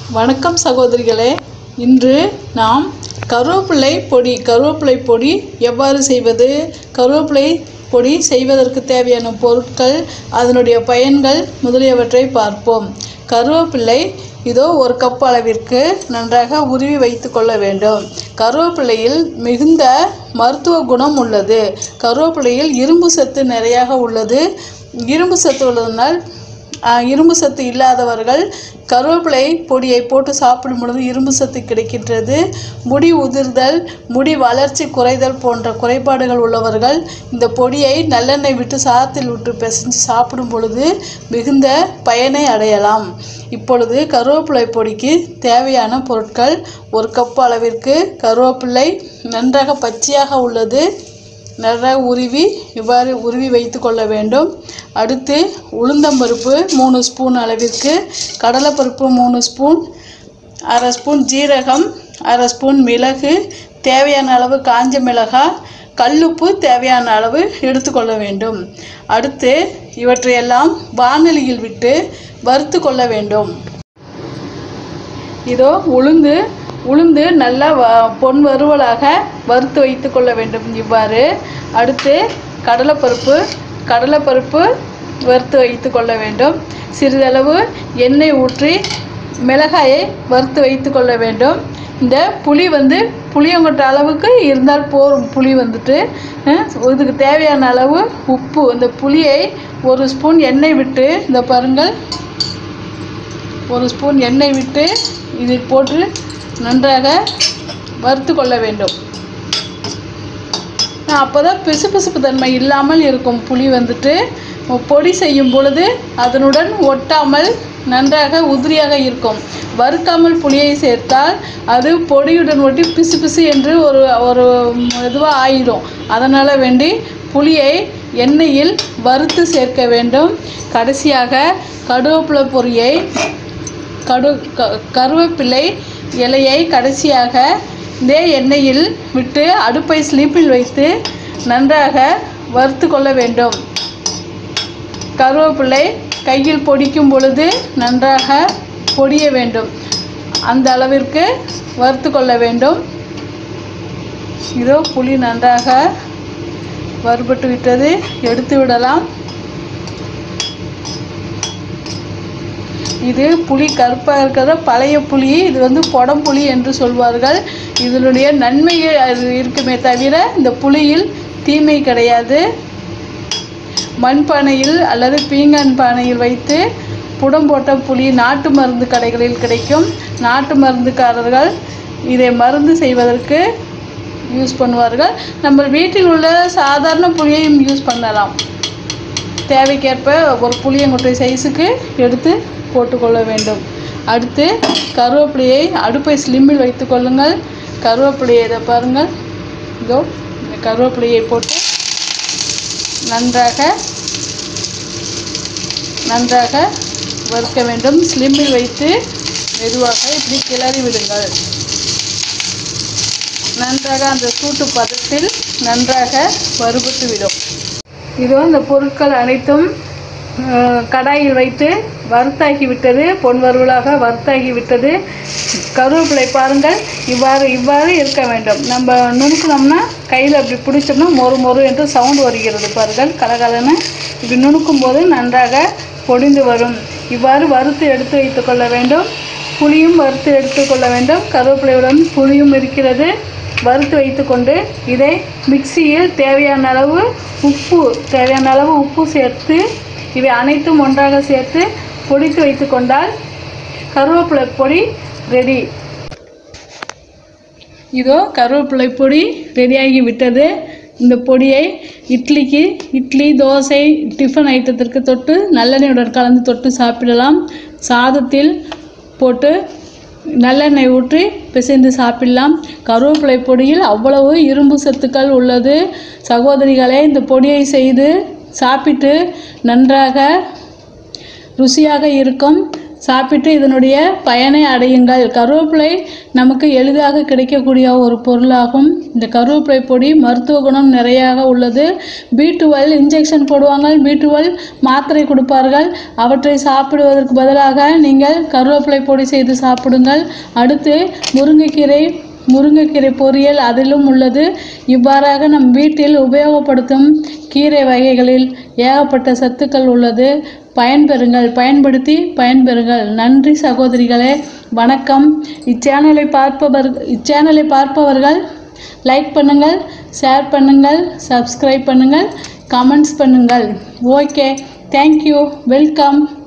வணக்கம் சகோதரிகளே இன்று நாம் கருவேப்பிலை பொடி கருவேப்பிலை பொடி எவ்வாறு செய்வது கருவேப்பிலை பொடி செய்வதற்கு தேவையான பொருட்கள் அதனுடைய பயன்கள் முதலியவற்றை பார்ப்போம் கருவேப்பிலை இதோ ஒரு கப் அளவிற்கு நன்றாக உருவி வைத்து கொள்ள வேண்டும் கருவேப்பிலையில் மிகுந்த மருத்துவ குணம் உள்ளது கருவேப்பிலையில் இரும்பு சத்து நிறையாக உள்ளது இரும்பு சத்து உள்ளதனால் ஆஹ், இரும்பு சத்து இல்லாதவர்கள் கருவேப்பிலை பொடியை போட்டு சாப்பிடும் பொழுது இரும்பு சத்து கிடைக்கின்றது முடி உதிர்தல் முடி வளர்ச்சி குறைதல் போன்ற குறைபாடுகள் உள்ளவர்கள் இந்த பொடியை நல்லெண்ணெய் விட்டு சாதத்தில் விட்டு பிசைஞ்சு சாப்பிடும் பொழுது மிகுந்த பயனை அடையலாம் இப்பொழுது கருவேப்பிலை பொடிக்கு தேவையான பொருட்கள் ஒரு கப் அளவிற்கு கருவேப்பிலை நன்றாக பச்சையாக உள்ளது நன்றாக உருவி இவ்வாறு உருவி வைத்து கொள்ள வேண்டும் அடுத்து உளுந்தம்பருப்பு மூணு ஸ்பூன் அளவிற்கு கடலைப்பருப்பு மூணு ஸ்பூன் அரை ஸ்பூன் ஜீரகம் அரை ஸ்பூன் மிளகு தேவையான அளவு காஞ்ச மிளகாய் கல்லுப்பு தேவையான அளவு எடுத்துக்கொள்ள வேண்டும் அடுத்து இவற்றையெல்லாம் வானொலியில் விட்டு வறுத்து கொள்ள வேண்டும் இதோ உளுந்து உளுந்து நல்லா வ பொன் வறுவலாக வறுத்து வைத்து கொள்ள வேண்டும் இவ்வாறு அடுத்து கடலைப்பருப்பு கடலைப்பருப்பு வறுத்து வைத்து கொள்ள வேண்டும் சிறிதளவு எண்ணெய் ஊற்றி மிளகாயை வறுத்து வைத்து கொள்ள வேண்டும் இந்த புளி வந்து புளியங்கொட்ட அளவுக்கு இருந்தால் போதும் புளி வந்துட்டு அஹ், இதுக்கு தேவையான அளவு உப்பு இந்த புளியை ஒரு ஸ்பூன் எண்ணெய் விட்டு இந்த பாருங்கள் ஒரு ஸ்பூன் எண்ணெய் விட்டு இதில் போட்டு நன்றாக வறுத்து கொள்ள வேண்டும் அப்போ தான் பிசுபிசுப்பு தன்மை இல்லாமல் இருக்கும் புளி வந்துட்டு பொடி செய்யும் பொழுது அதனுடன் ஒட்டாமல் நன்றாக உதிரியாக இருக்கும் வறுக்காமல் புளியை சேர்த்தால் அது பொடியுடன் ஒட்டி பிசு பிசு என்று ஒரு ஒரு இதுவாக ஆயிடும் அதனால் வேண்டி புளியை எண்ணெயில் வறுத்து சேர்க்க வேண்டும் கடைசியாக கடுவேப்பிலை பொரியை கடு க கருவேப்பிலை இலையை கடைசியாக இதே எண்ணெயில் விட்டு அடுப்பை ஸ்லீப்பில் வைத்து நன்றாக வறுத்து கொள்ள வேண்டும் கருவேப்பிலை கையில் பொடிக்கும் பொழுது நன்றாக பொடிய வேண்டும் அந்த அளவிற்கு வறுத்து கொள்ள வேண்டும் இதோ புளி நன்றாக வறுபட்டு விட்டது எடுத்து விடலாம் இது புளி கருப்பாக இருக்கிற பழைய புளி இது வந்து புடம்புளி என்று சொல்வார்கள் இதனுடைய நன்மை அது இருக்குமே தவிர இந்த புளியில் தீமை கிடையாது மண்பானையில் அல்லது பீங்கான் பானையில் வைத்து புடம் போட்ட புளி நாட்டு மருந்து கடைகளில் கிடைக்கும் நாட்டு மருந்துக்காரர்கள் இதை மருந்து செய்வதற்கு யூஸ் பண்ணுவார்கள் நம்ம வீட்டில் உள்ள சாதாரண புளியையும் யூஸ் பண்ணலாம் தேவைக்கேற்ப ஒரு புளியங்கொட்டை சைஸுக்கு எடுத்து போட்டுக்கொள்ள வேண்டும் அடுத்து கருவேப்பிலையை அடுப்பை ஸ்லிம்மில் வைத்து கொள்ளுங்கள் கருவேப்பிலையை இதை பாருங்கள் இதோ இந்த கருவேப்பிலையை போட்டு நன்றாக நன்றாக வறுக்க வேண்டும் ஸ்லிம்மில் வைத்து மெதுவாக இப்படி கிளறி விடுங்கள் நன்றாக அந்த சூட்டு பதத்தில் நன்றாக வறுபட்டு விடும் இதோ இந்த பொருட்கள் அனைத்தும் அஹ், கடாயில் வைத்து வறுத்தாகி விட்டது பொன் வறுவலாக வறுத்தாகி விட்டது கருவேப்பிலை பாருங்கள் இவ்வாறு இவ்வாறு இருக்க வேண்டும் நம்ம நுணுக்கினோம்னா கையில் அப்படி பிடிச்சோம்னா மொறு மொறு என்று சவுண்ட் வருகிறது பாருங்கள் கலகலன்னு இப்படி நுணுக்கும் போது நன்றாக பொடிந்து வரும் இவ்வாறு வறுத்து எடுத்து வைத்துக் கொள்ள வேண்டும் புளியும் வறுத்து எடுத்துக்கொள்ள வேண்டும் கருவேப்பிலையுடன் புளியும் இருக்கிறது வறுத்து வைத்துக்கொண்டு இதை மிக்சியில் தேவையான அளவு உப்பு தேவையான அளவு உப்பு சேர்த்து இவை அனைத்தும் ஒன்றாக சேர்த்து பொடித்து வைத்துக்கொண்டால் கருவேப்பிலை பொடி ரெடி இதோ கருவேப்பிலை பொடி ரெடியாகி விட்டது இந்த பொடியை இட்லிக்கு இட்லி தோசை டிஃபன் ஐட்டத்திற்கு தொட்டு நல்லெண்ணெயுடன் கலந்து தொட்டு சாப்பிடலாம் சாதத்தில் போட்டு நல்லெண்ணெய் ஊற்றி பிசைந்து சாப்பிடலாம் கருவேப்பிலை பொடியில் அவ்வளவு இரும்பு சத்துக்கள் உள்ளது சகோதரிகளே இந்த பொடியை செய்து சாப்பிட்டு நன்றாக ருசியாக இருக்கும் சாப்பிட்டு இதனுடைய பயனை அடையுங்கள் கருவேப்பிலை நமக்கு எளிதாக கிடைக்கக்கூடிய ஒரு பொருளாகும் இந்த கருவேப்பிலை பொடி மருத்துவ குணம் நிறையாக உள்ளது பி டுவெல் இன்ஜெக்ஷன் போடுவாங்க பி டுவெல் மாத்திரை கொடுப்பார்கள் அவற்றை சாப்பிடுவதற்கு பதிலாக நீங்கள் கருவேப்பிலை பொடி செய்து சாப்பிடுங்கள் அடுத்து முருங்கைக்கீரை முருங்கைக்கீரை பொரியல் அதிலும் உள்ளது இவ்வாறாக நம் வீட்டில் உபயோகப்படுத்தும் கீரை வகைகளில் ஏகப்பட்ட சத்துக்கள் உள்ளது பயன்பெறுங்கள் பயன்படுத்தி பயன்பெறுங்கள் நன்றி சகோதரிகளே வணக்கம் இச்சேனலை பார்ப்பவர் இச்சேனலை பார்ப்பவர்கள் லைக் பண்ணுங்கள் ஷேர் பண்ணுங்கள் சப்ஸ்கிரைப் பண்ணுங்கள் கமெண்ட்ஸ் பண்ணுங்கள் ஓகே தேங்க்யூ வெல்கம்